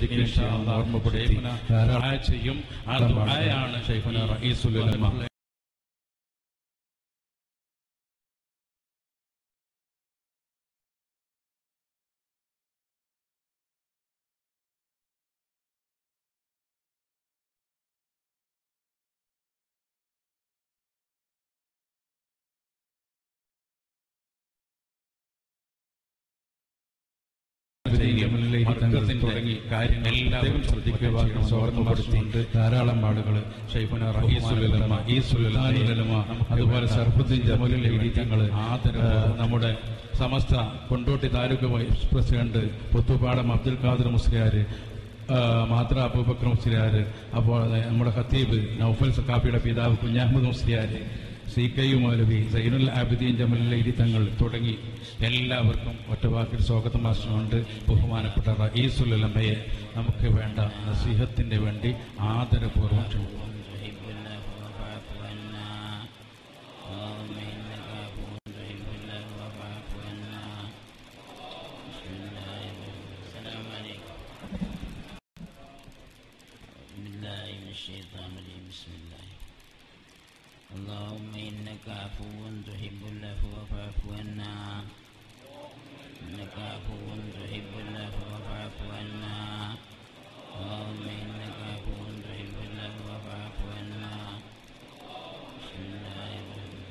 ശ്രദ്ധിക്കുകയും ചെയ്യാം ഓർമ്മപ്പെടുത്തി ധാരാളം ചെയ്യും ആ ദുആയാണ് ഷെയ്ഖുന റഈസുൽ ഉലമ തുടങ്ങി കാര്യങ്ങൾ എല്ലാവരും ശ്രദ്ധിക്കുക ഓർമ്മപ്പെടുത്തിയിട്ട് ധാരാളം ആളുകൾ ഷെയ്ഫുന റഹീസുലമ ഈ സുലമ അതുപോലെ സർഫുദ്ദീൻ ജമലുൽ തങ്ങൾ നമ്മുടെ സമസ്ത കൊണ്ടോട്ടി താലൂക്ക് വൈസ് പ്രസിഡന്റ് പുത്തുപാടം അബ്ദുൽ ഖാദർ മുസ്ലിയാർ മാത്ര അബൂബക്കർ മുസ്ലിയാർ അപ്പോൾ നമ്മുടെ ഖത്തീബ് നൌഫൽ സക്കാഫിയുടെ പിതാവ് Kunhahammed Musliyar C K U Moulavi Zainul Abideen Jamali Thangal തുടങ്ങി എല്ലാവർക്കും ഒറ്റവാക്കിൽ സ്വാഗതം ആശ്രമുണ്ട് ബഹുമാനപ്പെട്ട റഈസുലമയെ നമുക്ക് വേണ്ട നസീഹത്തിന്റെ വേണ്ടി ആദരപൂർവ്വം ക്ഷണിക്കുന്നു تحب الله فاعف عنا اللهم انك عفو تحب الله فاعف عنا بسم الله السلام عليكم بالله من الشيطان الرجيم بسم الله اللهم انك عفو تحب العفو فاعف عنا انك عفو تحب العفو فاعف عنا اللهم انك عفو تحب العفو فاعف عنا بسم الله الرحمن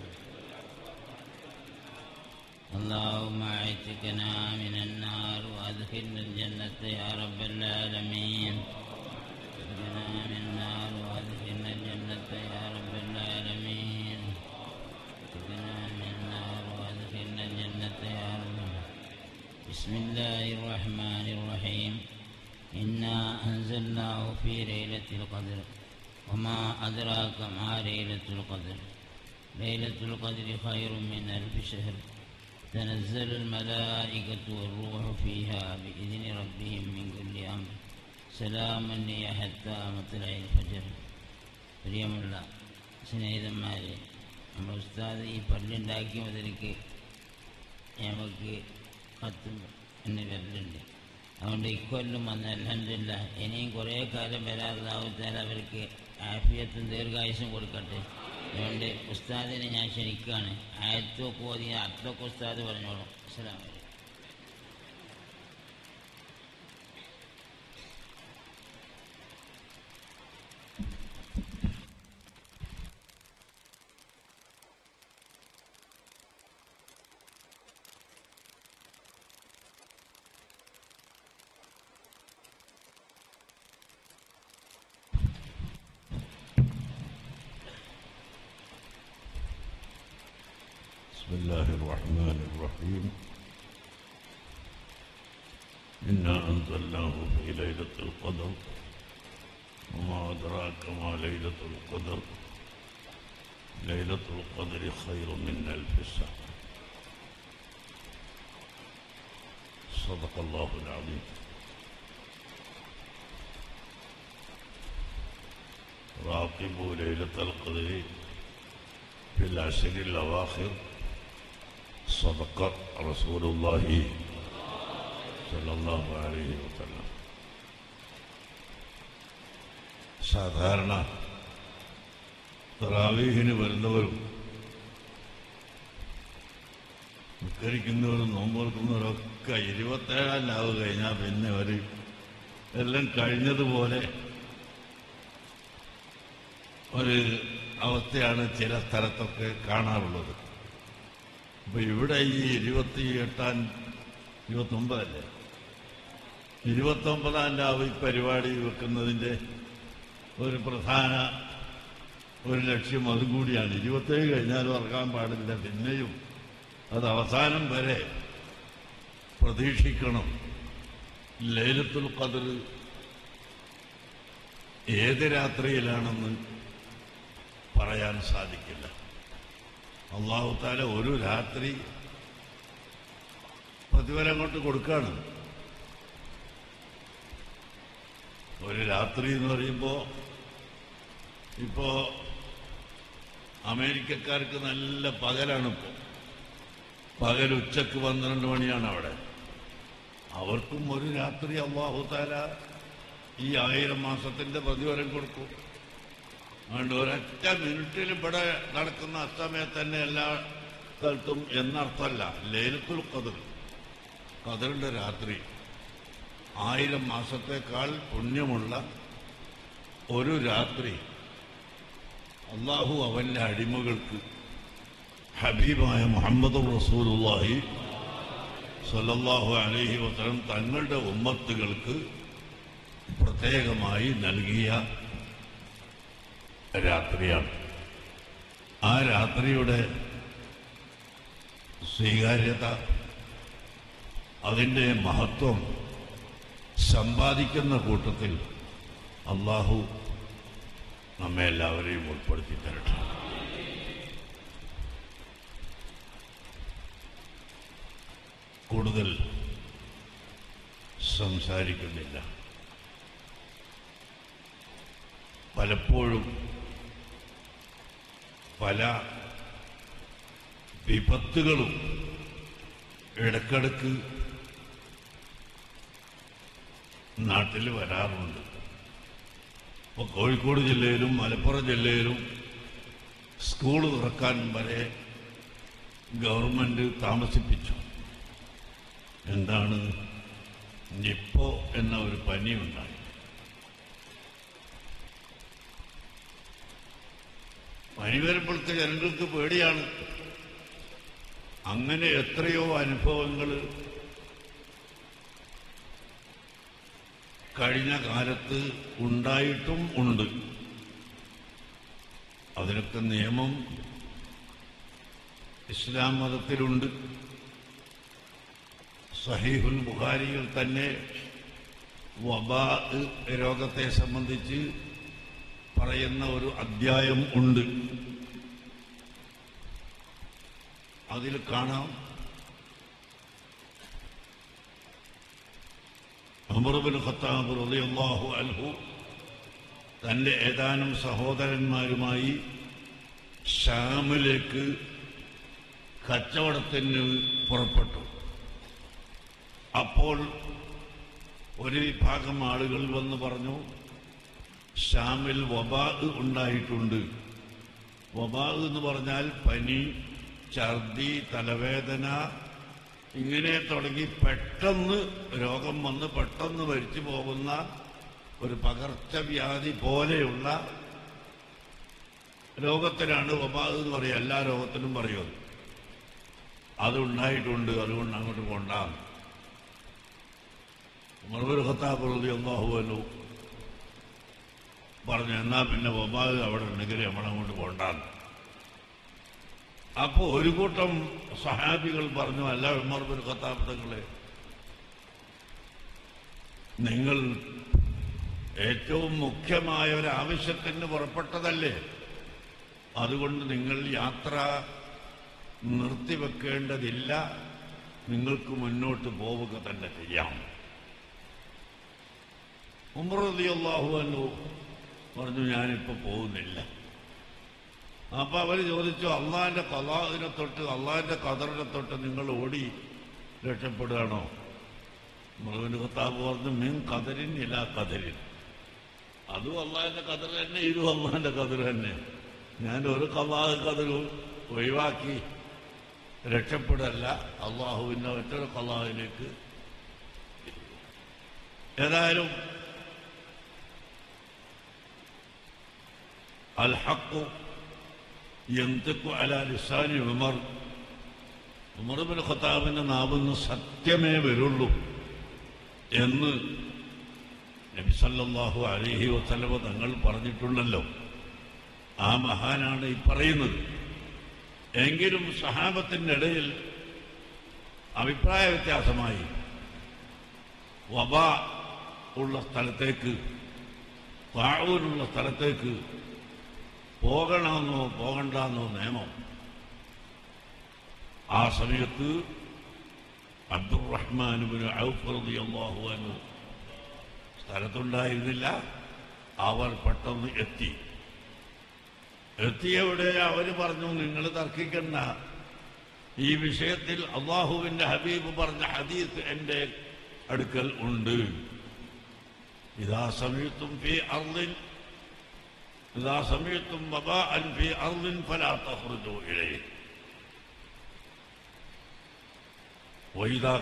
الرحيم اللهم اعتقنا من النار وادخلنا الجنة يا رب العالمين اعتقنا من النار وادخلنا الجنة يا رب العالمين اعتقنا من النار وادخلنا الجنة يا رب بسم الله الرحمن الرحيم إنا أنزلناه في ليلة القدر وما أدراك ما ليلة القدر ليلة القدر خير من ألف شهر تنزل الملائكة والروح فيها بإذن ربهم من كل أمر سلام هي حتى مطلع الفجر പ്രിയമുള്ള സ്നേഹിതന്മാരെ നമ്മുടെ ഉസ്താദ് ഈ പള്ളിയുണ്ടാക്കി മുതലേക്ക് നമുക്ക് കത്തും എന്ന് വരലുണ്ട് അതുകൊണ്ട് ഇക്കൊല്ലം വന്ന അലഹമില്ല ഇനിയും കുറേ കാലം വരാറുണ്ടാവുത്താൽ അവർക്ക് ആഫിയത്തും ദീർഘായുസും കൊടുക്കട്ടെ അതുകൊണ്ട് ഉസ്താദിനെ ഞാൻ ക്ഷണിക്കുകയാണ് ആയത്തൊക്കെ ഓതി അർത്ഥമൊക്കെ ഉസ്താദ് പറഞ്ഞോളൂ അസ്സലാമു അലൈക്കും بسم الله الرحمن الرحيم إنا أنزلناه في ليلة القدر وما أدراك ما ليلة القدر ليلة القدر خير من ألف سنة صدق الله العظيم راقبوا ليلة القدر في العشر الأواخر صدق رسول الله صلى الله عليه وسلم സാധാരണ തറാവീഹിന് വരുന്നവരും നിസ്കരിക്കുന്നവരും നോമ്പെടുക്കുന്നവരൊക്കെ ഇരുപത്തേഴാം ലാവ് കഴിഞ്ഞാൽ പിന്നെ ഒരു എല്ലാം കഴിഞ്ഞതുപോലെ ഒരു അവസ്ഥയാണ് ചില സ്ഥലത്തൊക്കെ കാണാറുള്ളത് അപ്പൊ ഇവിടെ ഈ ഇരുപത്തി എട്ടാം ഇരുപത്തൊമ്പതല്ലേ ഇരുപത്തൊമ്പതാം രാവ് ഈ പരിപാടി വെക്കുന്നതിന്റെ ഒരു പ്രധാന ഒരു ലക്ഷ്യം അതും കൂടിയാണ് ഇരുപത്തേഴ് കഴിഞ്ഞാലും ഇറക്കാൻ പാടില്ല പിന്നെയും അത് അവസാനം വരെ പ്രതീക്ഷിക്കണം ലൈലത്തുൽ ഖദർ ഏത് രാത്രിയിലാണെന്ന് പറയാൻ സാധിക്കില്ല അള്ളാഹു താല ഒരു രാത്രി പ്രതിഫലം കൊണ്ട് കൊടുക്കാണ് ഒരു രാത്രി എന്ന് പറയുമ്പോ ഇപ്പോ അമേരിക്കക്കാർക്ക് നല്ല പകലാണ് ഇപ്പോ പകൽ ഉച്ചക്ക് പന്ത്രണ്ട് മണിയാണ് അവിടെ അവർക്കും ഒരു രാത്രി അള്ളാഹു താല ഈ ആയിരം മാസത്തിന്റെ പ്രതിഫലം കൊടുക്കും അതുകൊണ്ട് ഒരൊറ്റ മിനിറ്റിൽ ഇവിടെ നടക്കുന്ന അസ്തമയത്ത് തന്നെ എല്ലാ സ്ഥലത്തും എന്നർത്ഥമല്ല ലേലത്തുൽ കതിർ കതിറിന്റെ രാത്രി ആയിരം മാസത്തേക്കാൾ പുണ്യമുള്ള ഒരു രാത്രി അള്ളാഹു അവന്റെ അടിമകൾക്ക് ഹബീബായ മുഹമ്മദ് റസൂലുള്ളാഹി സല്ലല്ലാഹു അലൈഹി വസല്ലം തങ്ങളുടെ ഉമ്മത്തുകൾക്ക് പ്രത്യേകമായി നൽകിയ രാത്രിയാണ് ആ രാത്രിയുടെ സ്വീകാര്യത അതിൻ്റെ മഹത്വം സമ്പാദിക്കുന്ന കൂട്ടത്തിൽ അള്ളാഹു നമ്മെ എല്ലാവരെയും ഉൾപ്പെടുത്തി തരട്ടെ കൂടുതൽ സംസാരിക്കുന്നില്ല പലപ്പോഴും പല വിപത്തുകളും ഇടക്കിടക്ക് നാട്ടിൽ വരാറുണ്ട് ഇപ്പോൾ കോഴിക്കോട് ജില്ലയിലും മലപ്പുറം ജില്ലയിലും സ്കൂൾ തുറക്കാൻ വരെ ഗവൺമെന്റ് താമസിപ്പിച്ചു എന്താണ് നിപ്പോ എന്ന ഒരു പനി ഉണ്ടായി പനി വരുമ്പോഴത്തെ ജനങ്ങൾക്ക് പേടിയാണ് അങ്ങനെ എത്രയോ അനുഭവങ്ങൾ കഴിഞ്ഞ കാലത്ത് ഉണ്ടായിട്ടും ഉണ്ട് അതിനൊക്കെ നിയമം ഇസ്ലാം മതത്തിലുണ്ട് സഹീഹുൽ ബുഖാരിയിൽ തന്നെ വബാ രോഗത്തെ സംബന്ധിച്ച് പറയുന്ന ഒരു അധ്യായം ഉണ്ട് അതിൽ കാണാം അമറുബിൻ ഖത്താബ് റളിയല്ലാഹു അൻഹു തന്റെ ഏതാനും സഹോദരന്മാരുമായി ഷാമിലേക്ക് കച്ചവടത്തിന് പുറപ്പെട്ടു അപ്പോൾ ഒരു വിഭാഗം ആളുകൾ വന്ന് പറഞ്ഞു ഷാമിൽ വബാ ഉണ്ടായിട്ടുണ്ട് വബാ എന്ന് പറഞ്ഞാൽ പനി ഛർദി തലവേദന ഇങ്ങനെ തുടങ്ങി പെട്ടെന്ന് രോഗം വന്ന് പെട്ടെന്ന് മരിച്ചു പോകുന്ന ഒരു പകർച്ചവ്യാധി പോലെയുള്ള രോഗത്തിനാണ് വബാ എന്ന് പറയുക എല്ലാ രോഗത്തിനും പറയുന്നത് അതുണ്ടായിട്ടുണ്ട് അതുകൊണ്ട് അങ്ങോട്ട് കൊണ്ടാണ് മറുപടി ഖത്താബ് റളി അള്ളാഹുവല്ലോ പറഞ്ഞു എന്നാ പിന്നെ വബാദ് അവിടെ ഉണ്ടെങ്കിൽ നമ്മളങ്ങോട്ട് കൊണ്ടാന്ന് അപ്പോ ഒരു കൂട്ടം സഹാബികൾ പറഞ്ഞു അല്ല ഉമർബിൻ ഖത്താബ് തങ്ങളെ നിങ്ങൾ ഏറ്റവും മുഖ്യമായ ഒരു ആവശ്യത്തിന് പുറപ്പെട്ടതല്ലേ അതുകൊണ്ട് നിങ്ങൾ യാത്ര നിർത്തിവെക്കേണ്ടതില്ല നിങ്ങൾക്ക് മുന്നോട്ട് പോവുക തന്നെ ചെയ്യാം ഉമർദി അള്ളാഹു പറഞ്ഞു ഞാനിപ്പോ പോകുന്നില്ല അപ്പൊ അവര് ചോദിച്ചു അള്ളാഹിന്റെ കലാഹിനെ തൊട്ട് അള്ളാഹിന്റെ കതറിനെ തൊട്ട് നിങ്ങൾ ഓടി രക്ഷപ്പെടുകയാണോ മുഴുവൻ കത്താബ് പറഞ്ഞു മീൻ കതരിൻ ഇല്ല കതരിൻ അതും അള്ളാഹിന്റെ കതർ തന്നെ ഇതും അള്ളാഹിന്റെ കതർ തന്നെ ഞാൻ ഒരു കലാഹ് കതറും ഒഴിവാക്കി രക്ഷപ്പെടല്ല അള്ളാഹുവിന്റെ മറ്റൊരു കലാഹിലേക്ക് ഏതായാലും الحق ينطق على لسان عمر ഉമർ ബിൻ ഖത്താബിന്റെ നാവിന്ന് സത്യമേ വരുള്ളൂ എന്ന് നബി സല്ലല്ലാഹു അലൈഹി വസല്ലമ തങ്ങൾ പറഞ്ഞിട്ടുണ്ടല്ലോ ആ മഹാനാണ് ഈ പറയുന്നത് എങ്കിലും സഹാബത്തിന്റെ ഇടയിൽ അഭിപ്രായ വ്യത്യാസമായി വബ ഉള്ള സ്ഥലത്തേക്ക് താഴൂരുള്ള സ്ഥലത്തേക്ക് പോകണമെന്നോ പോകണ്ടെന്നോ നിയമം ആ സമയത്ത് അബ്ദുറഹ്മാനുബിന് ഔഫറിയാഹു അന്നു സ്ഥലത്തുണ്ടായിരുന്നില്ല അവർ പെട്ടെന്ന് എത്തി എത്തിയവിടെ അവര് പറഞ്ഞു നിങ്ങൾ തർക്കിക്കണ്ട ഈ വിഷയത്തിൽ അള്ളാഹുവിന്റെ ഹബീബ് പറഞ്ഞ ഹദീസ് എന്റെ അടുക്കൽ ഉണ്ട് إذا سمعتم في أرض إذا سمعتم وباء في أرض فلا تخرجوا إليه وإذا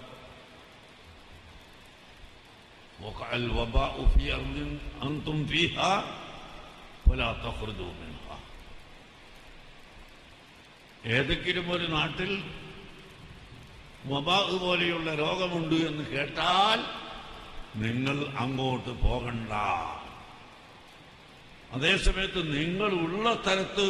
وقع الوباء في أرض أنتم فيها فلا تخرجوا منها ഏതെങ്കിലും ഒരു നാട്ടിൽ വബാ പോലെയുള്ള രോഗമുണ്ട് എന്ന് കേട്ടാൽ നിങ്ങൾ അങ്ങോട്ട് പോകണ്ട അതേസമയത്ത് നിങ്ങൾ ഉള്ള സ്ഥലത്ത്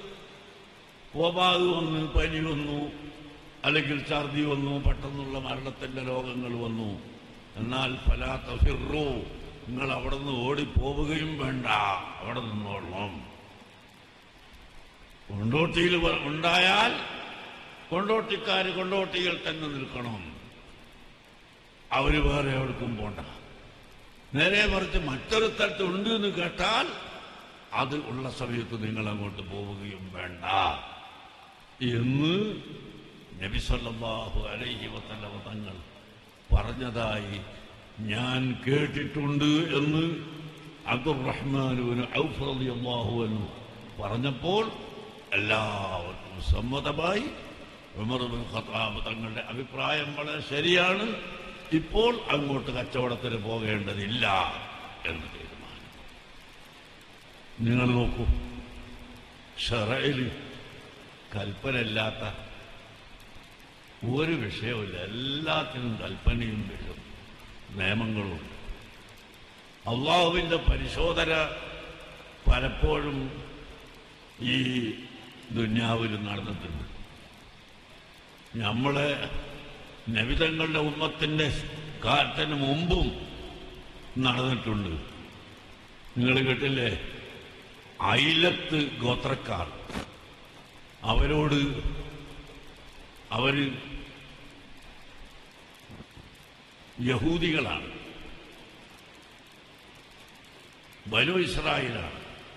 വബാ വന്നു പനി വന്നു അല്ലെങ്കിൽ ഛർദി വന്നു പെട്ടെന്നുള്ള മരണത്തിന്റെ രോഗങ്ങൾ വന്നു എന്നാൽ ഫലാത്ത ഫിറു നിങ്ങൾ അവിടെ നിന്ന് ഓടിപ്പോവുകയും വേണ്ട അവിടെ നിന്നോളണം കൊണ്ടോട്ടിയിൽ വ- ഉണ്ടായാൽ കൊണ്ടോട്ടിക്കാർ കൊണ്ടോട്ടിയിൽ തന്നെ നിൽക്കണം അവര് വേറെ എവിടേക്കും പോണ്ട നേരെ മറിച്ച് മറ്റൊരു സ്ഥലത്ത് ഉണ്ട് എന്ന് കേട്ടാൽ അത് ഉള്ള സമയത്ത് നിങ്ങൾ അങ്ങോട്ട് പോവുകയും വേണ്ട എന്ന് നബി സല്ലല്ലാഹു അലൈഹി വസല്ലമ തങ്ങൾ പറഞ്ഞതായി ഞാൻ കേട്ടിട്ടുണ്ട് എന്ന് അബ്ദുറഹ്മാനുവിന് ഔഫ് റളിയല്ലാഹു അൻഹു പറഞ്ഞപ്പോൾ എല്ലാവർക്കും സമ്മതമായി ഉമർ ബിൻ ഖത്താബ് തങ്ങളുടെ അഭിപ്രായം വളരെ ശരിയാണ് ഇപ്പോൾ അങ്ങോട്ട് കച്ചവടത്തിന് പോകേണ്ടതില്ല എന്ന് തീരുമാനം നിങ്ങൾ നോക്കൂ ഷറയിൽ കൽപ്പനയില്ലാത്ത ഒരു വിഷയവുമില്ല എല്ലാത്തിനും കൽപ്പനയും വരും നിയമങ്ങളുണ്ട് അള്ളാഹുവിൻ്റെ പരിശോധന പലപ്പോഴും ഈ ദുന്യാവിൽ നടന്നിട്ടുണ്ട് നമ്മളെ നബിതങ്ങളുടെ ഉമ്മത്തിൻ്റെ കാലത്തിന് മുമ്പും നടന്നിട്ടുണ്ട് നിങ്ങൾ കേട്ടില്ലേ അയിലത്ത് ഗോത്രക്കാർ അവരോട് അവര് യഹൂദികളാണ് ബനു ഇസ്രായേലാണ്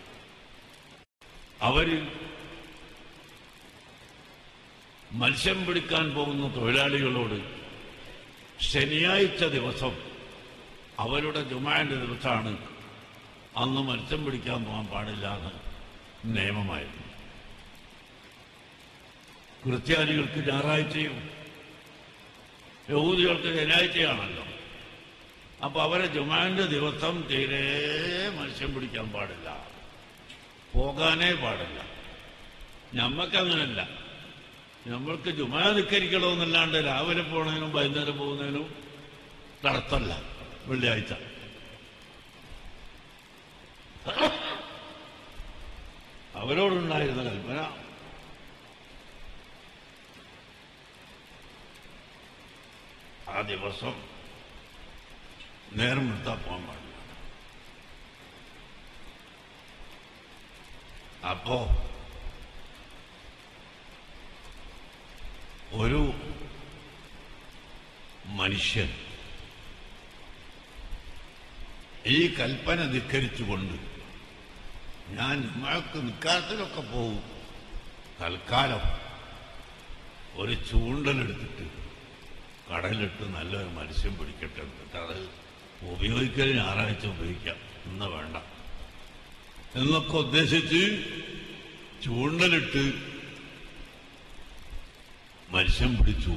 അവര് മത്സ്യം പിടിക്കാൻ പോകുന്ന തൊഴിലാളികളോട് ശനിയാഴ്ച ദിവസം അവരുടെ ജുമാന്റെ ദിവസമാണ് അന്ന് മത്സ്യം പിടിക്കാൻ പോകാൻ പാടില്ല എന്ന് നിയമമായിരുന്നു ക്രിസ്ത്യാനികൾക്ക് ഞായറാഴ്ചയും യഹൂദികൾക്ക് ശനിയാഴ്ചയാണല്ലോ അപ്പൊ അവരെ ജുമാന്റെ ദിവസം തീരെ മത്സ്യം പിടിക്കാൻ പാടില്ല പോകാനേ പാടില്ല ഞമ്മക്കങ്ങനല്ല നമ്മൾക്ക് ജുമാ നിക്കരിക്കണമെന്നല്ലാണ്ട് രാവിലെ പോണതിനും വൈകുന്നേരം പോകുന്നതിനും തടസ്സമല്ല വെള്ളിയാഴ്ച അവരോടുണ്ടായിരുന്ന കൽപ്പന ആ ദിവസം നേരം എടുത്താൽ പോകാൻ പാടില്ല അപ്പോ ഒരു മനുഷ്യൻ ഈ കൽപ്പന ധിക്കരിച്ചുകൊണ്ട് ഞാൻ മഴക്ക് നിൽക്കാത്തിലൊക്കെ പോകും തൽക്കാലം ഒരു ചൂണ്ടലെടുത്തിട്ട് കടലിലിട്ട് നല്ലൊരു മത്സ്യം പിടിക്കട്ടെ എന്നിട്ട് അത് ഉപയോഗിക്കൽ ഞായറാഴ്ച ഉപയോഗിക്കാം ഇന്ന് വേണ്ട എന്നൊക്കെ ഉദ്ദേശിച്ച് ചൂണ്ടലിട്ട് മത്സ്യം പിടിച്ചു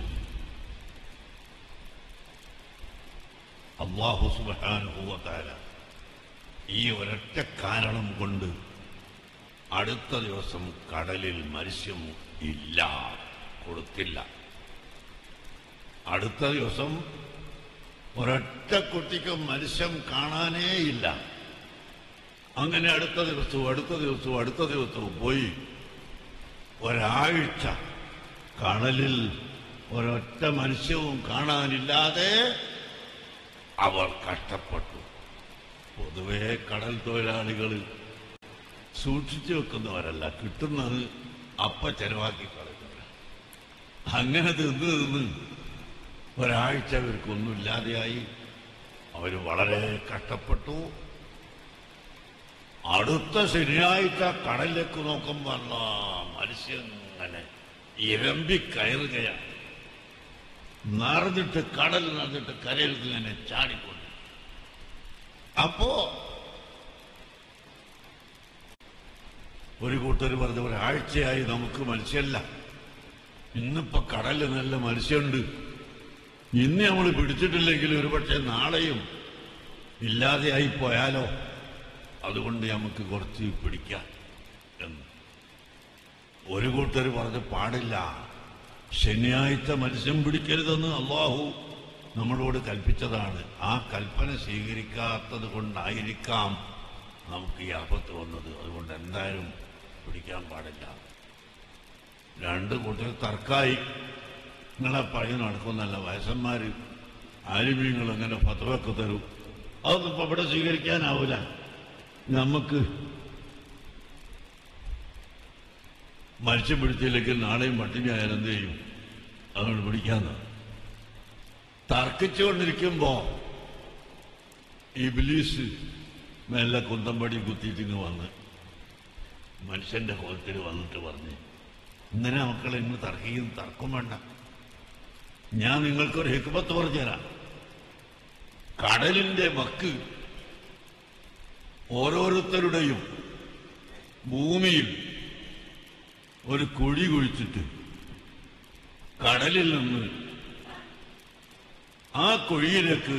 അള്ളാഹു സുബാനുഭവത്താല ഈ ഒരൊറ്റ കാരണം കൊണ്ട് അടുത്ത ദിവസം കടലിൽ മത്സ്യം ഇല്ല കൊടുത്തില്ല അടുത്ത ദിവസം ഒരൊറ്റ കുട്ടിക്ക് മത്സ്യം കാണാനേ ഇല്ല അങ്ങനെ അടുത്ത ദിവസവും അടുത്ത ദിവസവും അടുത്ത ദിവസവും പോയി ഒരാഴ്ച കടലിൽ ഒരൊറ്റ മത്സ്യവും കാണാനില്ലാതെ അവർ കഷ്ടപ്പെട്ടു പൊതുവേ കടൽ തൊഴിലാളികൾ സൂക്ഷിച്ചു വെക്കുന്നവരല്ല കിട്ടുന്നത് അപ്പ ചെലവാക്കി കളയുന്നവർ അങ്ങനെ തിന്ന് തിന്ന് ഒരാഴ്ച അവർക്കൊന്നുമില്ലാതെയായി അവർ വളരെ കഷ്ടപ്പെട്ടു അടുത്ത ശനിയാഴ്ച കടലിലേക്ക് നോക്കുമ്പോൾ അല്ലാ, മത്സ്യം ഇങ്ങനെ ഇരമ്പി കയറുകയാണ് നിറഞ്ഞിട്ട് കടൽ നിറഞ്ഞിട്ട് കരയിൽ ഇങ്ങനെ ചാടിക്കൊണ്ട് അപ്പോ ഒരു കൂട്ടർ പറഞ്ഞ ഒരാഴ്ചയായി നമുക്ക് മത്സ്യമല്ല ഇന്നിപ്പോ കടലിൽ നല്ല മത്സ്യമുണ്ട് ഇന്ന് നമ്മൾ പിടിച്ചിട്ടില്ലെങ്കിൽ ഒരുപക്ഷെ നാളെയും ഇല്ലാതെയായി പോയാലോ അതുകൊണ്ട് നമുക്ക് കുറച്ച് പിടിക്കാം എന്ന് ഒരു കൂട്ടർ പറഞ്ഞ് പാടില്ല ശനിയാഴ്ച മത്സ്യം പിടിക്കരുതെന്ന് അള്ളാഹു നമ്മളോട് കൽപ്പിച്ചതാണ് ആ കൽപ്പന സ്വീകരിക്കാത്തത് കൊണ്ടായിരിക്കാം നമുക്ക് ഈ ആപത്ത് വന്നത് അതുകൊണ്ട് എന്തായാലും പിടിക്കാൻ പാടില്ല രണ്ട് കൂട്ടർ തർക്കായി നിങ്ങളെ പഴയ നടക്കുന്നല്ല വയസ്സന്മാര് ആലിമീങ്ങൾ അങ്ങനെ ഫതവൊക്കെ തരും അതൊന്നും ഇപ്പൊ ഇവിടെ സ്വീകരിക്കാനാവില്ല നമുക്ക് മത്സ്യം പിടിച്ചില്ലെങ്കിൽ നാളെയും പട്ടിണി ആയാലും എന്ത് ചെയ്യും അതുകൊണ്ട് പിടിക്കാന്ന് തർക്കിച്ചുകൊണ്ടിരിക്കുമ്പോ ഇബിലീസ് മെല്ലെ കുന്തമ്പടി കുത്തിയിട്ട് ഇങ്ങ് വന്ന് മനുഷ്യന്റെ കോലത്തിൽ വന്നിട്ട് പറഞ്ഞ് ഇങ്ങനെ മക്കളെ ഇന്ന് തർക്കിക്കുന്ന തർക്കം വേണ്ട ഞാൻ നിങ്ങൾക്കൊരു ഹിക്മത്ത് പറഞ്ഞുതരാം കടലിന്റെ വക്ക് ഓരോരുത്തരുടെയും ഭൂമിയിൽ ഒരു കുഴി കുഴിച്ചിട്ട് കടലിൽ നിന്ന് ആ കുഴിയിലേക്ക്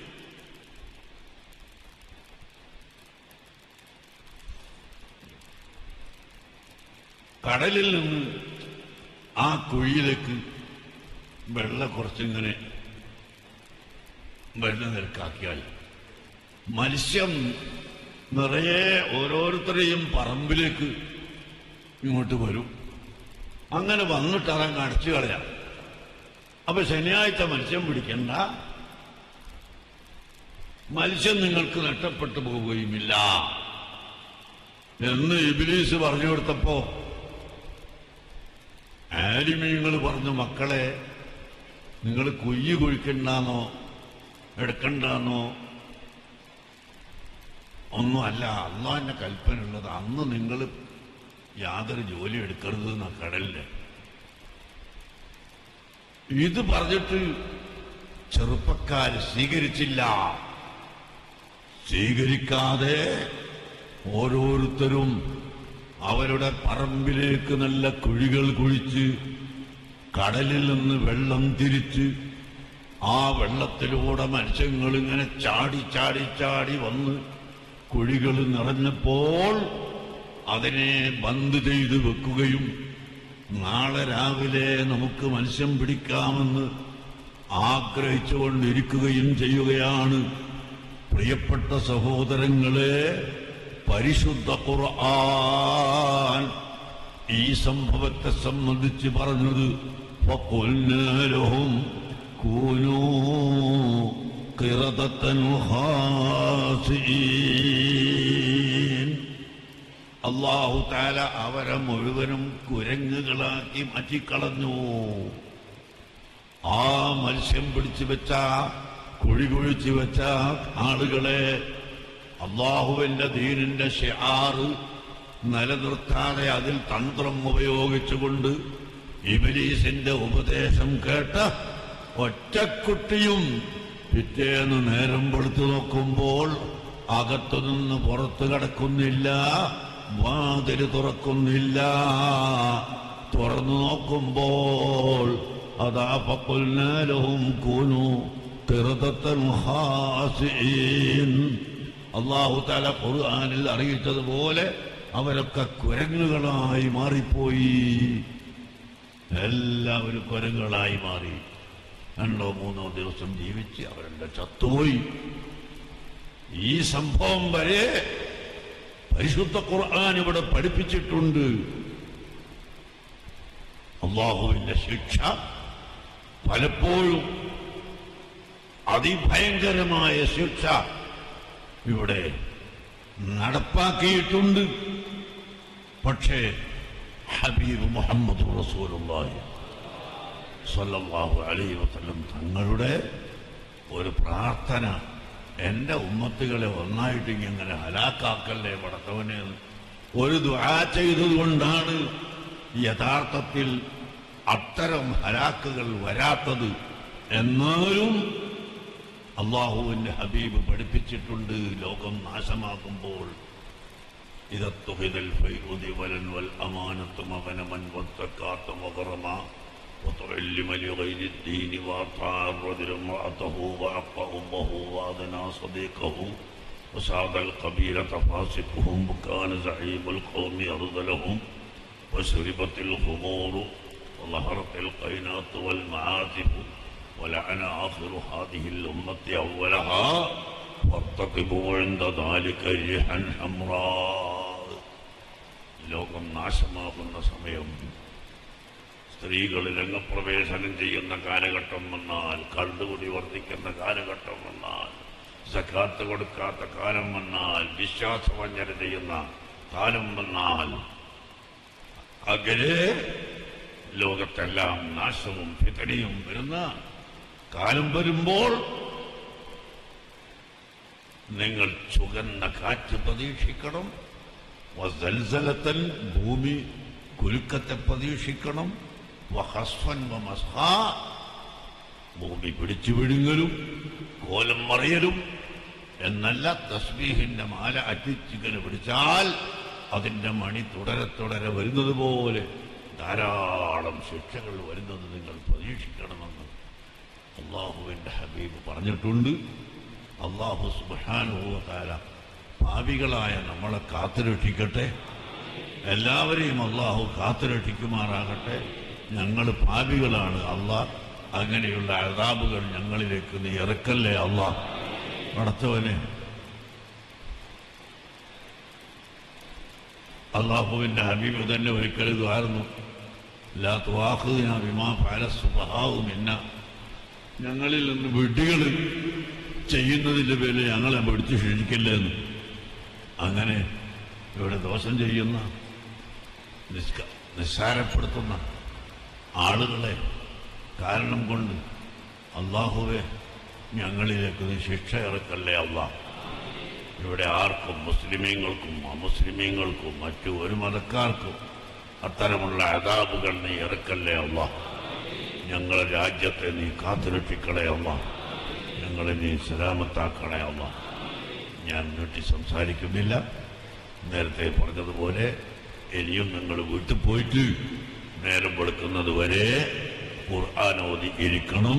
കടലിൽ നിന്ന് ആ കുഴിയിലേക്ക് വെള്ളം കുറച്ചിങ്ങനെ വെള്ളം നിരക്കാക്കിയാൽ മത്സ്യം നിറയെ ഓരോരുത്തരെയും പറമ്പിലേക്ക് ഇങ്ങോട്ട് വരും അങ്ങനെ വന്നിട്ട് അതങ്ങ് അടച്ചു കളയാം അപ്പൊ ശനിയാഴ്ച മത്സ്യം പിടിക്കണ്ട മത്സ്യം നിങ്ങൾക്ക് നഷ്ടപ്പെട്ടു പോവുകയുമില്ല എന്ന് ഇബിലീസ് പറഞ്ഞു കൊടുത്തപ്പോ ആലിമീങ്ങൾ പറഞ്ഞു മക്കളെ നിങ്ങൾ കുയ്യ് കുഴിക്കണ്ടെന്നോ എടുക്കണ്ടെന്നോ ഒന്നുമല്ല അള്ളാന്റെ കൽപ്പനയുള്ളത് അന്ന് നിങ്ങൾ യാതൊരു ജോലി എടുക്കരുത് എന്ന കടലില് ഇത് പറഞ്ഞിട്ട് ചെറുപ്പക്കാർ സ്വീകരിച്ചില്ല സ്വീകരിക്കാതെ ഓരോരുത്തരും അവരുടെ പറമ്പിലേക്ക് നല്ല കുഴികൾ കുഴിച്ച് കടലിൽ നിന്ന് വെള്ളം തിരിച്ച് ആ വെള്ളത്തിലൂടെ മത്സ്യങ്ങൾ ഇങ്ങനെ ചാടി ചാടി ചാടി വന്ന് കുഴികൾ നിറഞ്ഞപ്പോൾ അതിനെ ബന്ദ് ചെയ്ത് വെക്കുകയും നാളെ രാവിലെ നമുക്ക് മത്സ്യം പിടിക്കാമെന്ന് ആഗ്രഹിച്ചുകൊണ്ടിരിക്കുകയും ചെയ്യുകയാണ് പ്രിയപ്പെട്ട സഹോദരങ്ങളെ പരിശുദ്ധ ഖുർആൻ ഈ സംഭവത്തെ സംബന്ധിച്ച് പറഞ്ഞത് فَقُلْنَا لَهُمْ كُونُوا قِرَدَةً خَاسِئِينَ അള്ളാഹു താല അവരെ മുഴുവനും കുരങ്ങുകളാക്കി മാറ്റിക്കളഞ്ഞു ആ മത്സ്യം പിടിച്ചു വെച്ച കുഴി കുഴിച്ചു വെച്ച ആളുകളെ അള്ളാഹുവിന്റെ ദീനിന്റെ ഷിആറ് നിലനിർത്താതെ അതിൽ തന്ത്രം ഉപയോഗിച്ചുകൊണ്ട് ഇബലീസിന്റെ ഉപദേശം കേട്ട ഒറ്റക്കുട്ടിയും പിറ്റേന്ന് നേരം പൊളുത്തു നോക്കുമ്പോൾ അകത്തുനിന്ന് പുറത്തു കടക്കുന്നില്ല വാതില് തുറക്കുന്നില്ല തുറന്നു നോക്കുമ്പോൾ അതാ പക്കുൽനാലവും കൂനു തിറുതത്തൻ അള്ളാഹു താല ഖുർആനിൽ അറിയിച്ചതുപോലെ അവരൊക്കെ കുരങ്ങുകളായി മാറിപ്പോയി എല്ലാവരും കുരങ്ങുകളായി മാറി രണ്ടോ മൂന്നോ ദിവസം ജീവിച്ച് അവരെല്ലാം ചത്തുപോയി ഈ സംഭവം വരെ പരിശുദ്ധ ഖുർആൻ ഇവിടെ പഠിപ്പിച്ചിട്ടുണ്ട് അള്ളാഹുവിന്റെ ശിക്ഷ പലപ്പോഴും അതിഭയങ്കരമായ ശിക്ഷ ഇവിടെ നടപ്പാക്കിയിട്ടുണ്ട് പക്ഷേ ഹബീബ് മുഹമ്മദ് റസൂലുള്ളാഹി സല്ലല്ലാഹു അലൈഹി വസല്ലം തങ്ങളുടെ ഒരു പ്രാർത്ഥന എന്റെ ഉമ്മത്തുകളെ ഒന്നായിട്ട് ഇങ്ങനെ ഹലാക്കാക്കല്ലേ പടത്തവനെ എന്ന് ഒരു ദുആ ചെയ്തതുകൊണ്ടാണ് യഥാർത്ഥത്തിൽ അത്തരം ഹലാക്കുകൾ വരാത്തത് എന്നാലും അള്ളാഹുവിന്റെ ഹബീബ് പഠിപ്പിച്ചിട്ടുണ്ട് ലോകം നാശമാകുമ്പോൾ إذا اتخذ الفيء ذولا والأمانة مغنما والزكاة مغرما وتعلم لغير الدين وأطاع الرجل امرأته وعق أمه وأدنى صديقه وسعد القبيلة فاسقهم وكان زعيم القوم أرذلهم وشربت الخمور وظهرت القينات والمعازف ولعن آخر هذه الأمة أولها وارتقبوا عند ذلك ريحا حمراء ലോകം നാശമാകുന്ന സമയം സ്ത്രീകൾ രംഗപ്രവേശനം ചെയ്യുന്ന കാലഘട്ടം വന്നാൽ കണ്ടുകൂടി വർദ്ധിക്കുന്ന കാലഘട്ടം വന്നാൽ സക്കാത്ത് കൊടുക്കാത്ത കാലം വന്നാൽ വിശ്വാസവഞ്ചന ചെയ്യുന്ന കാലം വന്നാൽ അകലെ ലോകത്തെല്ലാം നാശവും ഫിതനയും വരുന്ന കാലം വരുമ്പോൾ നിങ്ങൾ ചുകന്ന കാറ്റ് പ്രതീക്ഷിക്കണം വസൽസലത്തൻ ഭൂമി കുലുക്കത്തെ പ്രതീക്ഷിക്കണം വഹസ്ഫൻ വമസ്ഹാ ഭൂമി പിടിച്ചു വിഴുങ്ങലും കോലം മറിയലും എന്നല്ല തസ്ബീഹിന്റെ മാല അറ്റിച്ചിങ്ങനെ പിടിച്ചാൽ അതിന്റെ മണി തുടരെ തുടരെ വരുന്നത് പോലെ ധാരാളം ശിക്ഷകൾ വരുന്നത് നിങ്ങൾ പ്രതീക്ഷിക്കണമെന്ന് അള്ളാഹുവിന്റെ ഹബീബ് പറഞ്ഞിട്ടുണ്ട് അള്ളാഹു സുബാനുഭവത്താല പാപികളായ നമ്മളെ കാത്തുരക്ഷിക്കട്ടെ എല്ലാവരെയും അള്ളാഹു കാത്തുരക്ഷിക്കുമാറാകട്ടെ ഞങ്ങൾ പാപികളാണ് അള്ളാഹ് അങ്ങനെയുള്ള അതാബുകൾ ഞങ്ങളിലേക്ക് നീ ഇറക്കല്ലേ അള്ളാഹ് നടത്തവനെ അള്ളാഹുവിന്റെ ഹബീബ് തന്നെ ഒരിക്കലും ഇതായിരുന്നു ലാ തുവാഹുദിന വിമാ പാലസുഹാവും എന്ന ഞങ്ങളിൽ നിന്ന് വിഡ്ഢികൾ ചെയ്യുന്നതിന്റെ പേരിൽ ഞങ്ങളെ പിടിച്ച് ക്ഷണിക്കില്ലെന്ന് അങ്ങനെ ഇവിടെ ദോഷം ചെയ്യുന്ന നിസ്ക- നിസ്സാരപ്പെടുത്തുന്ന ആളുകളെ കാരണം കൊണ്ട് അള്ളാഹുവെ ഞങ്ങളിലേക്ക് നീ ശിക്ഷ ഇറക്കല്ലേ അള്ളാഹ് ഇവിടെ ആർക്കും മുസ്ലിമീങ്ങൾക്കും അമുസ്ലിമീങ്ങൾക്കും മറ്റു ഒരു മതക്കാർക്കും അത്തരമുള്ള അതാബുകൾ നീ ഇറക്കല്ലേ അള്ളാഹ് ഞങ്ങളെ രാജ്യത്തെ നീ കാത്തുരക്ഷിക്കണേ അള്ളാഹ് ഞങ്ങളെ നീ സലാമത്താക്കണേ അള്ളാഹ് ഞാൻ നീട്ടി സംസാരിക്കുന്നില്ല നേരത്തെ പറഞ്ഞതുപോലെ ഇനിയും നിങ്ങൾ വീട്ടിൽ പോയിട്ട് നേരം വെളുക്കുന്നത് വരെ ഖുർആൻ ഓതി ഇരിക്കണം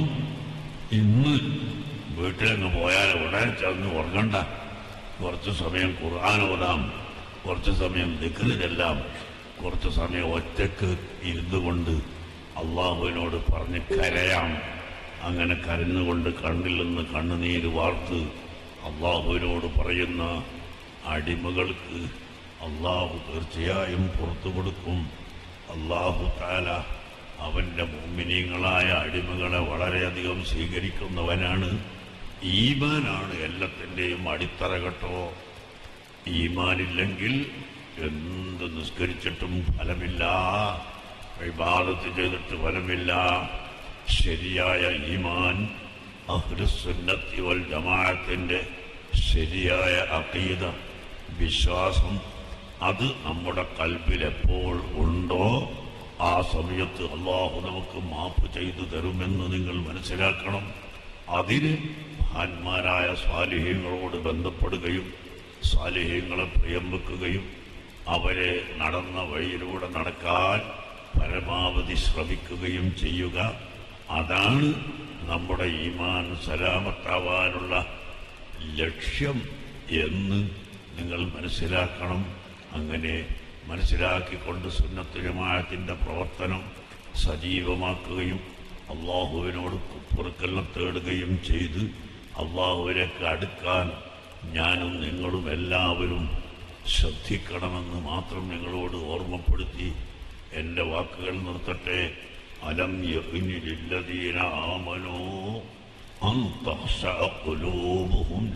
ഇന്ന് വീട്ടിലങ്ങ് പോയാൽ ഉടനെ ചെന്ന് ഉറങ്ങണ്ട കുറച്ച് സമയം ഖുർആൻ ഓതാം കുറച്ച് സമയം ദിക്റിലെല്ലാം കുറച്ച് സമയം ഒറ്റക്ക് ഇരുന്നു കൊണ്ട് അള്ളാഹുവിനോട് പറഞ്ഞ് കരയാം അങ്ങനെ കരഞ്ഞുകൊണ്ട് കണ്ണിൽ നിന്ന് കണ്ണുനീര് വാർത്ത് അള്ളാഹുവിനോട് പറയുന്ന അടിമകൾക്ക് അള്ളാഹു തീർച്ചയായും പുറത്തു കൊടുക്കും അള്ളാഹു താല അവന്റെ മോമിനീങ്ങളായ അടിമകളെ വളരെയധികം സ്വീകരിക്കുന്നവനാണ് ഈമാനാണ് എല്ലാത്തിൻ്റെയും അടിത്തറ കേട്ടോ ഈമാനില്ലെങ്കിൽ എന്ത് നിസ്കരിച്ചിട്ടും ഫലമില്ല വിവാദത്ത് ചെയ്തിട്ട് ഫലമില്ല ശരിയായ ഈമാൻ അഹ്ലുസുന്നത്തി വൽ ജമാഅത്തിന്റെ ശരിയായ അഖീദ വിശ്വാസം അത് നമ്മുടെ കൽബിൽ എപ്പോൾ ഉണ്ടോ ആ സമയത്ത് അള്ളാഹു നമുക്ക് മാപ്പ് ചെയ്തു തരുമെന്ന് നിങ്ങൾ മനസ്സിലാക്കണം അതിന് മഹാന്മാരായ സ്വാലിഹ്യങ്ങളോട് ബന്ധപ്പെടുകയും സ്വാലിഹ്യങ്ങളെ പ്രിയം വെക്കുകയും അവരെ നടന്ന വഴിയിലൂടെ നടക്കാൻ പരമാവധി ശ്രമിക്കുകയും ചെയ്യുക അതാണ് നമ്മുടെ ഈമാൻ സലാമത്താവാനുള്ള ലക്ഷ്യം എന്ന് നിങ്ങൾ മനസ്സിലാക്കണം അങ്ങനെ മനസ്സിലാക്കിക്കൊണ്ട് സുന്നത്ത് ജമാഅത്തിന്റെ പ്രവർത്തനം സജീവമാക്കുകയും അള്ളാഹുവിനോട് പൊറുക്കലിനെ തേടുകയും ചെയ്ത് അള്ളാഹുവിലേക്ക് അടുക്കാൻ ഞാനും നിങ്ങളും എല്ലാവരും ശ്രദ്ധിക്കണമെന്ന് മാത്രം നിങ്ങളോട് ഓർമ്മപ്പെടുത്തി എൻ്റെ വാക്കുകൾ നിർത്തട്ടെ അലം യഹ്നിലില്ലദീന ആമനോ അൻ തഖ്ശഅ ഖുലൂബുഹും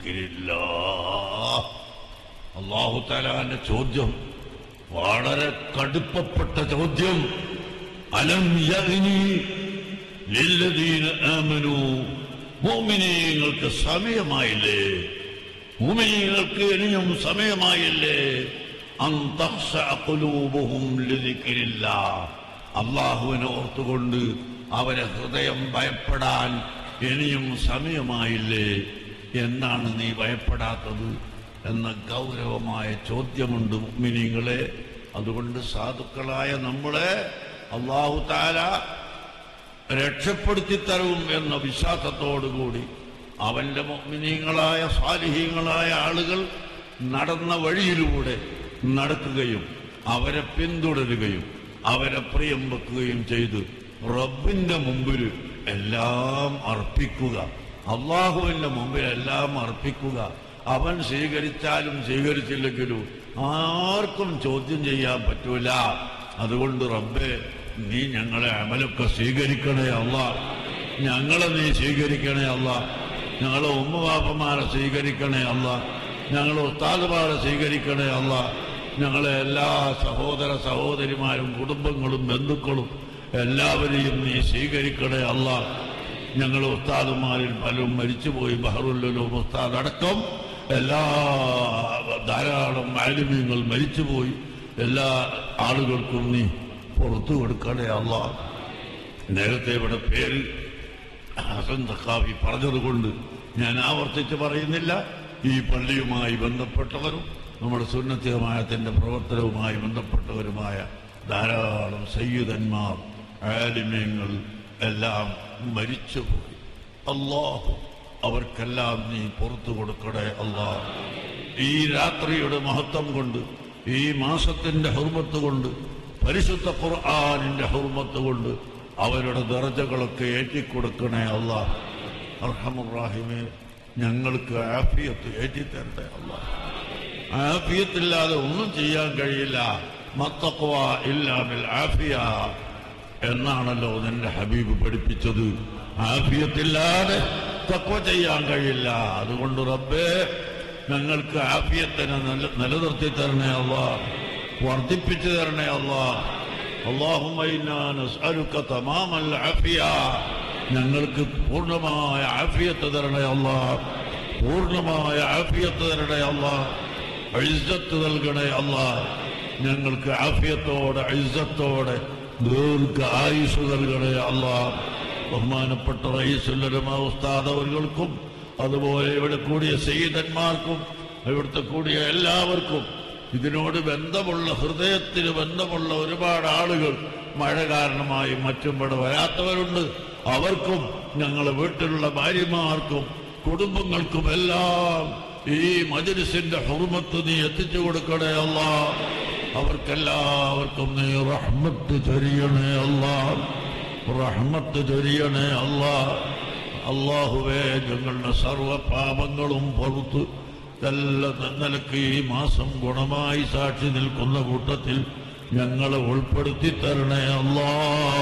ലിദിക്രില്ലാഹ് അള്ളാഹു താലാന്റെ ചോദ്യം വളരെ കടുപ്പപ്പെട്ട ചോദ്യം അലം യഗ്നി ലില്ലദീന ആമനു മോമിനീങ്ങൾക്ക് സമയമായില്ലേ മോമിനീങ്ങൾക്ക് ഇനിയും സമയമായില്ലേ അൻ തഖ്ശഅ ഖുലൂബുഹും ലിദിക്രില്ലാഹ് അള്ളാഹുവിനെ ഓർത്തുകൊണ്ട് അവരെ ഹൃദയം ഭയപ്പെടാൻ ഇനിയും സമയമായില്ലേ എന്നാണ് നീ ഭയപ്പെടാത്തത് എന്ന ഗൗരവമായ ചോദ്യമുണ്ട് മിനിങ്ങളെ അതുകൊണ്ട് സാധുക്കളായ നമ്മളെ അള്ളാഹു താല രക്ഷപ്പെടുത്തി തരും എന്ന വിശ്വാസത്തോടുകൂടി അവന്റെ മോമിനീങ്ങളായ സ്വാലിഹീങ്ങളായ ആളുകൾ നടന്ന വഴിയിലൂടെ നടക്കുകയും അവരെ പിന്തുടരുകയും അവരെ പ്രിയം വെക്കുകയും ചെയ്ത് റബ്ബിന്റെ മുമ്പിൽ എല്ലാം അർപ്പിക്കുക അള്ളാഹുവിന്റെ മുമ്പിൽ എല്ലാം അർപ്പിക്കുക അവൻ സ്വീകരിച്ചാലും സ്വീകരിച്ചില്ലെങ്കിലും ആർക്കും ചോദ്യം ചെയ്യാൻ പറ്റൂല അതുകൊണ്ട് റബ്ബെ നീ ഞങ്ങളെ അമലൊക്കെ സ്വീകരിക്കണേ അല്ല ഞങ്ങളെ നീ സ്വീകരിക്കണേ അല്ല ഞങ്ങളെ ഉമ്മവാപ്പന്മാരെ സ്വീകരിക്കണേ അല്ല ഞങ്ങളെ ഉസ്താദുമാരെ സ്വീകരിക്കണേ അല്ല ഞങ്ങളെ എല്ലാ സഹോദര സഹോദരിമാരും കുടുംബങ്ങളും ബന്ധുക്കളും എല്ലാവരെയും നീ സ്വീകരിക്കണേ അല്ല ഞങ്ങൾ ഉസ്താദുമാരിൽ പലരും മരിച്ചുപോയി ബഹറുല്ലും ഉസ്താദ് അടക്കം എല്ലാ ധാരാളം മാലിന്യങ്ങൾ മരിച്ചുപോയി എല്ലാ ആളുകൾക്കും നീ പുറത്തു കൊടുക്കണേ അല്ല നേരത്തെ ഇവിടെ പേര് ഹസൻ തക്കാവി പറഞ്ഞതുകൊണ്ട് ഞാൻ ആവർത്തിച്ച് പറയുന്നില്ല ഈ പള്ളിയുമായി ബന്ധപ്പെട്ടവരും നമ്മുടെ സുന്നത്തിയമായത്തിന്റെ പ്രവർത്തനവുമായി ബന്ധപ്പെട്ടവരുമായ ധാരാളം സയ്യിദന്മാർ ആലിമ്യങ്ങൾ എല്ലാം മരിച്ചുപോയി അള്ളാഹു അവർക്കെല്ലാം നീ പുറത്തു കൊടുക്കണേ അള്ളാഹ് ഈ രാത്രിയുടെ മഹത്വം കൊണ്ട് ഈ മാസത്തിന്റെ ഹുർമത്ത് കൊണ്ട് പരിശുദ്ധ ഖുർആാനിന്റെ ഹുർമത്ത് കൊണ്ട് അവരുടെ ദർജകളൊക്കെ ഏറ്റിക്കൊടുക്കണേ അള്ളാഹ് അർഹമുറാഹിമേ ഞങ്ങൾക്ക് ആഫിയത്ത് ഏറ്റിത്തരട്ടെ അള്ളാഹ് ആഫിയത്തില്ലാതെ ഒന്നും ചെയ്യാൻ കഴിയില്ല മത്തക്വ ഇല്ലാമിൽ ആഫിയ എന്നാണല്ലോ നിന്റെ ഹബീബ് പഠിപ്പിച്ചത് ആഫിയത്തില്ലാതെ തക്വ ചെയ്യാൻ കഴിയില്ല അതുകൊണ്ട് റബ്ബേ ഞങ്ങൾക്ക് ആഫിയത്തിനെ നില- നിലനിർത്തി തരണേ അല്ല വർദ്ധിപ്പിച്ചു തരണേ അല്ല ആഫിയ ഞങ്ങൾക്ക് പൂർണ്ണമായ ആഫിയത്ത് തരണേ അല്ല പൂർണ്ണമായ ആഫിയത്ത് തരണേ അല്ല ഇസ്സത്ത് നൽകണേ അല്ല ഞങ്ങൾക്ക് ആഫിയത്തോടെ ഇസ്സത്തോടെ ദീർഘ ആയുസ് നൽകണേ അല്ല ബഹുമാനപ്പെട്ട റയീസുല്ലരമ ഉസ്താദ് അവർക്കും അതുപോലെ ഇവിടെ കൂടിയ സയ്യിദന്മാർക്കും ഇവിടുത്തെ കൂടിയ എല്ലാവർക്കും ഇതിനോട് ബന്ധമുള്ള ഹൃദയത്തിന് ബന്ധമുള്ള ഒരുപാട് ആളുകൾ മഴ കാരണമായി മറ്റും ഇവിടെ വരാത്തവരുണ്ട് അവർക്കും ഞങ്ങളെ വീട്ടിലുള്ള ഭാര്യമാർക്കും കുടുംബങ്ങൾക്കും എല്ലാം ഈ മജലിസിന്റെ ഹുർമത്ത് നീ എത്തിച്ചു കൊടുക്കണേ അല്ല അവർക്കെല്ലാവർക്കും നീ റഹ്മത്ത് ചൊരിയണേ അല്ല റഹ്മത്ത് ചൊരിയണേ അല്ല അള്ളാഹുവേ ഞങ്ങളുടെ സർവ പാപങ്ങളും പുറത്ത് എല്ലാ നിലക്ക് ഈ മാസം ഗുണമായി സാക്ഷി നിൽക്കുന്ന കൂട്ടത്തിൽ ഞങ്ങളെ ഉൾപ്പെടുത്തി തരണേ അല്ലാ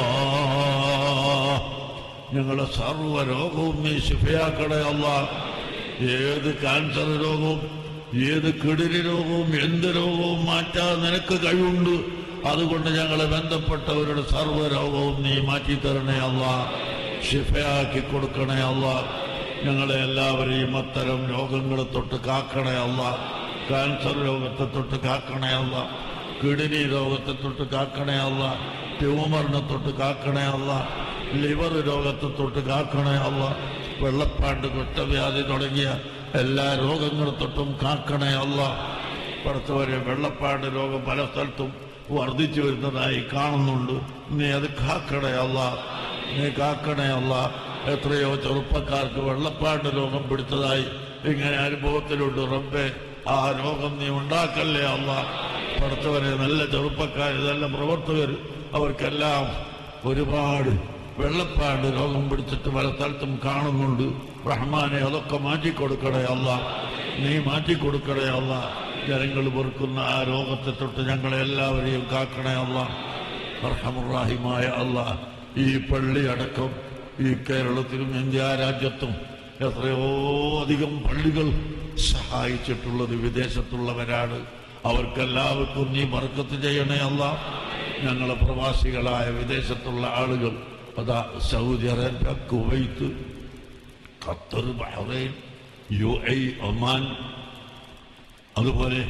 ഞങ്ങളെ സർവ്വ രോഗവും നീ ശിഫയാക്കണേ അല്ല ഏത് ക്യാൻസർ രോഗവും ഏത് കിടിരി രോഗവും എന്ത് രോഗവും മാറ്റാൻ നിനക്ക് കഴിവുണ്ട് അതുകൊണ്ട് ഞങ്ങളെ ബന്ധപ്പെട്ടവരുടെ സർവ്വ രോഗവും നീ മാറ്റി തരണേ അല്ല ഷിഫയാക്കി കൊടുക്കണേ അല്ല ഞങ്ങളെ എല്ലാവരെയും അത്തരം രോഗങ്ങളെ തൊട്ട് കാക്കണേ അല്ല ക്യാൻസർ രോഗത്തെ തൊട്ട് കാക്കണേ അല്ല കിഡ്നി രോഗത്തെ തൊട്ട് കാക്കണേ അല്ല ട്യൂമറിനെ തൊട്ട് കാക്കണേ അല്ല ലിവർ രോഗത്തെ തൊട്ട് കാക്കണേ അല്ല വെള്ളപ്പാണ്ട് കുറ്റവ്യാധി തുടങ്ങിയ എല്ലാ രോഗങ്ങളെ തൊട്ടും കാക്കണേ അല്ല പുറത്തുവരെ വെള്ളപ്പാട് രോഗം പല സ്ഥലത്തും വർദ്ധിച്ചു വരുന്നതായി കാണുന്നുണ്ട് നീ അത് കാക്കണേ അല്ല നീ കാക്കണേ അല്ല എത്രയോ ചെറുപ്പക്കാർക്ക് വെള്ളപ്പാട് രോഗം പിടിച്ചതായി ഇങ്ങനെ അനുഭവത്തിലുണ്ട് റബ്ബെ ആ രോഗം നീ ഉണ്ടാക്കല്ലേ അല്ല പുറത്തുവരെ നല്ല ചെറുപ്പക്കാർ നല്ല പ്രവർത്തകർ അവർക്കെല്ലാം ഒരുപാട് വെള്ളപ്പാട് രോഗം പിടിച്ചിട്ട് പല സ്ഥലത്തും കാണുന്നുണ്ട് റഹ്മാനെ അതൊക്കെ മാറ്റിക്കൊടുക്കണേ അല്ല നീ മാറ്റിക്കൊടുക്കണേ അല്ല ജനങ്ങൾ വെറുക്കുന്ന ആ രോഗത്തെ തൊട്ട് ഞങ്ങളെ എല്ലാവരെയും കാക്കണേ അല്ല റഹമുറാഹിമായ അല്ല ഈ പള്ളി അടക്കം ഈ കേരളത്തിലും ഇന്ത്യ രാജ്യത്തും എത്രയോ അധികം പള്ളികൾ സഹായിച്ചിട്ടുള്ളത് വിദേശത്തുള്ളവരാണ് അവർക്കെല്ലാവർക്കും നീ മറക്കത്ത് ചെയ്യണേ അല്ല ഞങ്ങളെ പ്രവാസികളായ വിദേശത്തുള്ള ആളുകൾ അതാ Saudi Arabia Kuwait Qatar Bahrain U A Oman അതുപോലെ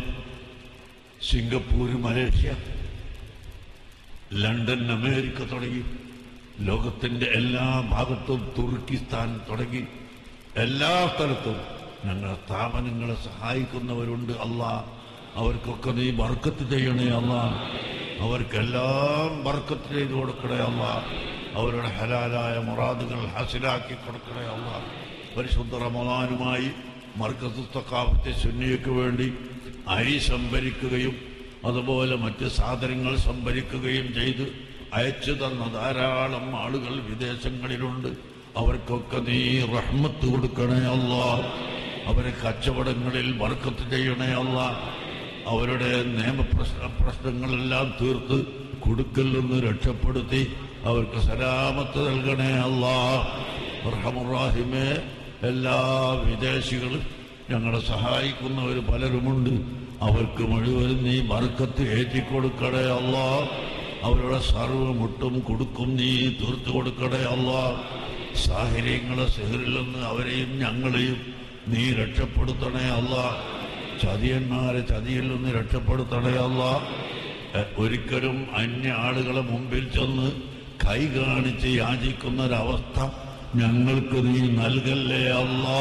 സിംഗപ്പൂർ മലേഷ്യ ലണ്ടൻ അമേരിക്ക തുടങ്ങി ലോകത്തിന്റെ എല്ലാ ഭാഗത്തും തുർക്കിസ്ഥാൻ തുടങ്ങി എല്ലാ സ്ഥലത്തും ഞങ്ങളെ സ്ഥാപനങ്ങളെ സഹായിക്കുന്നവരുണ്ട് അല്ലാ അവർക്കൊക്കെ നീ ബർക്കത്ത് ചെയ്യണേ അല്ലാ അവർക്കെല്ലാം ബർക്കത്ത് ചെയ്തു കൊടുക്കണേ അല്ലാ അവരുടെ ഹലാലായ മുറാദുകൾ ഹാസിലാക്കി കൊടുക്കണേ അല്ലാ പരിശുദ്ധ റമദാനുമായി മർക്കസ് തക്കാഫത്തെ സുന്നിയക്ക് വേണ്ടി അരി സംഭരിക്കുകയും അതുപോലെ മറ്റ് സാധനങ്ങൾ സംഭരിക്കുകയും ചെയ്ത് അയച്ചു തന്ന ധാരാളം ആളുകൾ വിദേശങ്ങളിലുണ്ട് അവർക്കൊക്കെ നീ റഹ്മത്ത് കൊടുക്കണേ അല്ലാ അവരെ കച്ചവടങ്ങളിൽ വർക്കത്ത് ചെയ്യണേ അല്ല അവരുടെ നിയമപ്രശ്ന പ്രശ്നങ്ങളെല്ലാം തീർത്ത് കുടുക്കൽ നിന്ന് രക്ഷപ്പെടുത്തി അവർക്ക് സലാമത്ത് നൽകണേ അല്ലാ റഹമുറാഹിമേ എല്ലാ വിദേശികളും ഞങ്ങളെ സഹായിക്കുന്നവർ പലരുമുണ്ട് അവർക്ക് മുഴുവൻ നീ ബർക്കത്ത് ഏറ്റിക്കൊടുക്കണേ അല്ലാ അവരുടെ സർവ്വമുട്ടും കൊടുക്കും നീ തീർത്തു കൊടുക്കണേ അല്ലാ സാഹചര്യങ്ങളെ സെഹറിൽ നിന്ന് അവരെയും ഞങ്ങളെയും നീ രക്ഷപ്പെടുത്തണേ അല്ല ചതിയന്മാരെ ചതിയിൽ നിന്ന് രക്ഷപ്പെടുത്തണേ അല്ല എ, ഒരിക്കലും അന്യ ആളുകളെ മുമ്പിൽ ചെന്ന് കൈ കാണിച്ച് യാചിക്കുന്ന ഒരവസ്ഥ ഞങ്ങൾക്ക് നീ നൽകല്ലേ അല്ലാ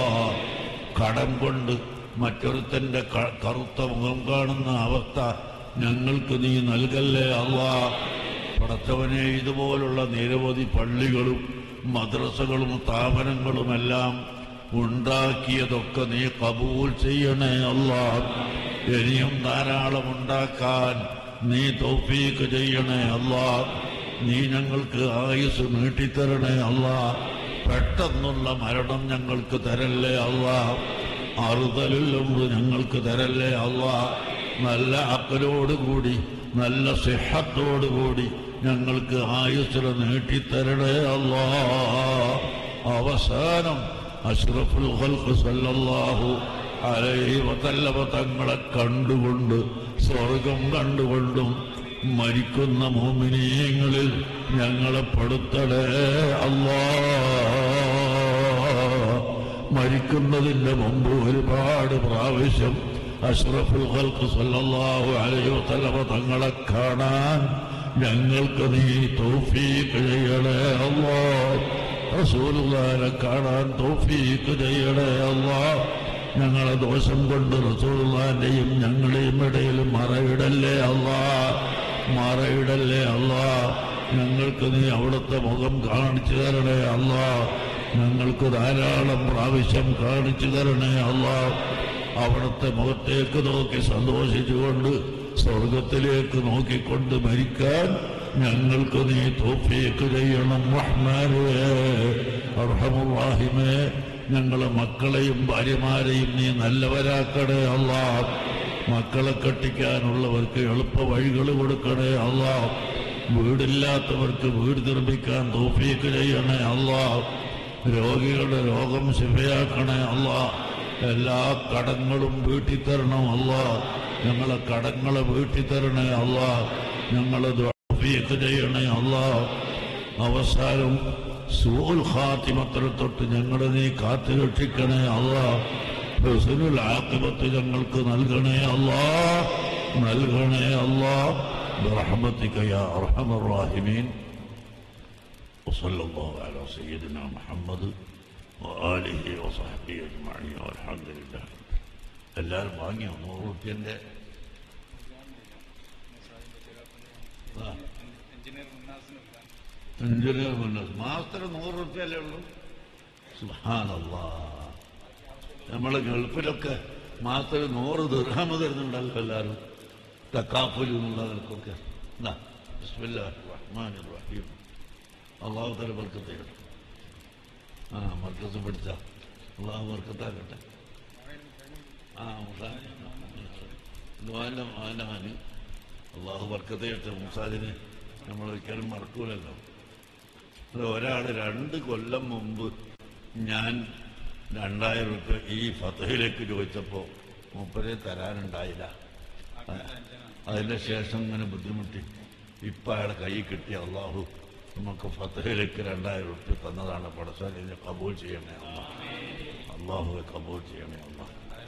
കടം കൊണ്ട് മറ്റൊരുത്തന്റെ ക- കറുത്ത മുഖം കാണുന്ന അവസ്ഥ ഞങ്ങൾക്ക് നീ നൽകല്ലേ അല്ലാ പടച്ചവനെ ഇതുപോലുള്ള നിരവധി പള്ളികളും മദ്രസകളും സ്ഥാപനങ്ങളുമെല്ലാം ഉണ്ടാക്കിയതൊക്കെ നീ കബൂൽ ചെയ്യണേ അല്ലാ ഇനിയും ധാരാളം ഉണ്ടാക്കാൻ നീ തൗഫീക്ക് ചെയ്യണേ അല്ലാ നീ ഞങ്ങൾക്ക് ആയുസ് നീട്ടിത്തരണേ അല്ലാ പെട്ടെന്നുള്ള മരണം ഞങ്ങൾക്ക് തരല്ലേ അല്ലാ അറുതലുള്ളത് ഞങ്ങൾക്ക് തരല്ലേ അല്ലാ നല്ല അക്കലോടുകൂടി നല്ല സിഹത്തോടുകൂടി ഞങ്ങൾക്ക് ആയുസ്സിൽ നീട്ടിത്തരണേ അല്ലാ അവസാനം അഷ്റഫുൽ ഖൽഖ് സല്ലല്ലാഹു അലൈഹി വസല്ലമ തങ്ങളെ കണ്ടുകൊണ്ട് സ്വർഗം കണ്ടുകൊണ്ടും മരിക്കുന്ന മോമിനീയങ്ങളിൽ ഞങ്ങളെ പെടുത്തടേ അല്ലാ മരിക്കുന്നതിന്റെ മുമ്പ് ഒരുപാട് പ്രാവശ്യം അഷ്റഫുൽ ഖൽഖ് സല്ലല്ലാഹു അലൈഹി വസല്ലമ തങ്ങളെ കാണാൻ ഞങ്ങൾക്ക് നീ തൗഫീഖ് ചെയ്യണേ അല്ലാ റസൂലുള്ളാഹിനെ കാണാൻ തൗഫീഖ് ചെയ്യണേ അല്ലാ ഞങ്ങളെ ദോഷം കൊണ്ട് റസൂലുള്ളാഹിന്റെയും ഞങ്ങളുടെയും ഇടയിൽ മറയിടല്ലേ അല്ലാ മറയിടല്ലേ അല്ലാ ഞങ്ങൾക്ക് നീ അവിടുത്തെ മുഖം കാണിച്ചു തരണേ അല്ലാ ഞങ്ങൾക്ക് ധാരാളം പ്രാവശ്യം കാണിച്ചു തരണേ അല്ലാ അവിടുത്തെ മുഖത്തേക്ക് നോക്കി സന്തോഷിച്ചുകൊണ്ട് സ്വർഗത്തിലേക്ക് നോക്കിക്കൊണ്ട് മരിക്കാൻ ഞങ്ങൾക്ക് നീ തോഫിയേക്ക് ചെയ്യണം റഹ്മാനേ അർഹമുറാഹിമേ ഞങ്ങളെ മക്കളെയും ഭാര്യമാരെയും നീ നല്ലവരാക്കണേ അല്ലാ മക്കളെ കെട്ടിക്കാനുള്ളവർക്ക് എളുപ്പ വഴികൾ കൊടുക്കണേ അല്ലാ വീടില്ലാത്തവർക്ക് വീട് നിർമ്മിക്കാൻ തോഫിയേക്ക് ചെയ്യണേ അല്ലാ രോഗികളുടെ രോഗം ശിവയാക്കണേ അല്ലാ എല്ലാ കടങ്ങളും വീട്ടി തരണം അല്ലാ ഞങ്ങളെ കടങ്ങളെ വീട്ടി തരണേ അല്ലാ ഞങ്ങളെ ദ്വാഫിയത്ത് ചെയ്യണേ അല്ലാ അവസാനം സൂൽ ഖാത്തിമത്തിൽ തൊട്ട് ഞങ്ങളെ നീ കാത്തു രക്ഷിക്കണേ അല്ലാ ഹുസ്നുൽ ആഖിബത്ത് ഞങ്ങൾക്ക് നൽകണേ അല്ലാ നൽകണേ അല്ലാ برحمتك يا ارحم الراحمين وصلى الله على سيدنا محمد وآله وصحبه أجمعين والحمد لله എല്ലാവരും വാങ്ങിയോ നൂറ് റുപ്യന്റെ എഞ്ചിനീയർ മുന്നോട്ട് മാസത്തിന് നൂറ് റുപ്യല്ലേ ഉള്ളൂ സുഹാനല്ലാ നമ്മളെ ഗൾഫിലൊക്കെ മാസത്തിന് നൂറ് ദീർഘമ തരുന്നുണ്ടല്ലോ എല്ലാവരും തക്കാഫുൽ എന്നുള്ളവർക്കൊക്കെ എന്താ ബിസ്മില്ലാഹിർ റഹ്മാനിർ റഹീം അള്ളാഹു തല ബർക്കത്ത് ചെയ്യട്ടെ ആ മർക്കസ് പിടിച്ച അള്ളാഹു ബർക്കത്താക്കട്ടെ ആ മുസാന്റെ മാനാന് അള്ളാഹു ബർക്കത്ത് ചെയ്യട്ടെ മുസാദിന് നമ്മൾ ഒരിക്കലും മറക്കൂലല്ലോ അത് ഒരാൾ രണ്ട് കൊല്ലം മുമ്പ് ഞാൻ രണ്ടായിരം റുപ്യ ഈ ഫതഹിലേക്ക് ചോദിച്ചപ്പോൾ മൂപ്പരെ തരാനുണ്ടായില്ല അതിന്റെ ശേഷം ഇങ്ങനെ ബുദ്ധിമുട്ടി ഇപ്പം അയാളെ കൈ കിട്ടിയ അള്ളാഹു നമുക്ക് ഫതഹിലേക്ക് രണ്ടായിരം റുപ്യ തന്നതാണ് പടസാലിനെ കബൂൽ ചെയ്യണേ അല്ല അള്ളാഹുവെ കബൂൽ ചെയ്യണേ അല്ല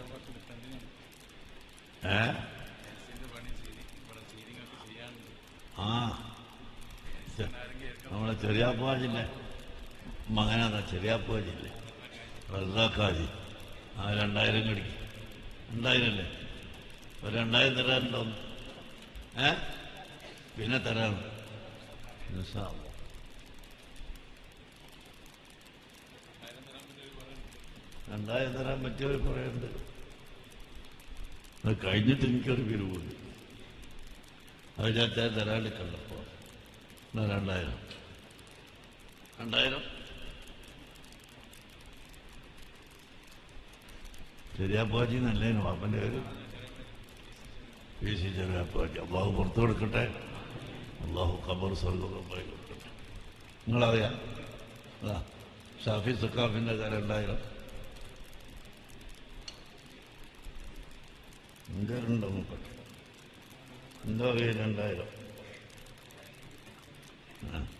ഏ ആ ചെ- നമ്മളെ ചെറിയാപ്പാജിന്റെ മകനാണ് ചെറിയാപ്പാജില്ലേ റസാക്കാജി ആ രണ്ടായിരം കടിക്കും രണ്ടായിരം അല്ലേ ഒരു രണ്ടായിരം തരാനുണ്ടോന്ന് ഏ പിന്നെ തരാണ് ഇൻഷാ അല്ലാ. രണ്ടായിരം തരാൻ പറ്റിയവർ കുറേ ഉണ്ട് അത് കഴിഞ്ഞിട്ട് എനിക്കൊരു പിരിവുണ്ട് അത് ഞാൻ തരാൻ തരാണ്ടിക്കണ്ടപ്പോ എന്നാ രണ്ടായിരം രണ്ടായിരം ചെറിയാപ്പാജി നല്ലേനു പാപ്പൻ്റെ പേര് പി സി ചെറിയാപ്പാജി അള്ളാഹു പുറത്തു കൊടുക്കട്ടെ അള്ളാഹു ഖബർ സ്വർഗമായി കൊടുക്കട്ടെ നിങ്ങളറിയാം അതാ ഷാഫി സക്കാഫിൻ്റെ കാര്യം രണ്ടായിരം എന്തായാലുണ്ടോ നോക്കട്ടെ എന്താ അറിയാം രണ്ടായിരം ആ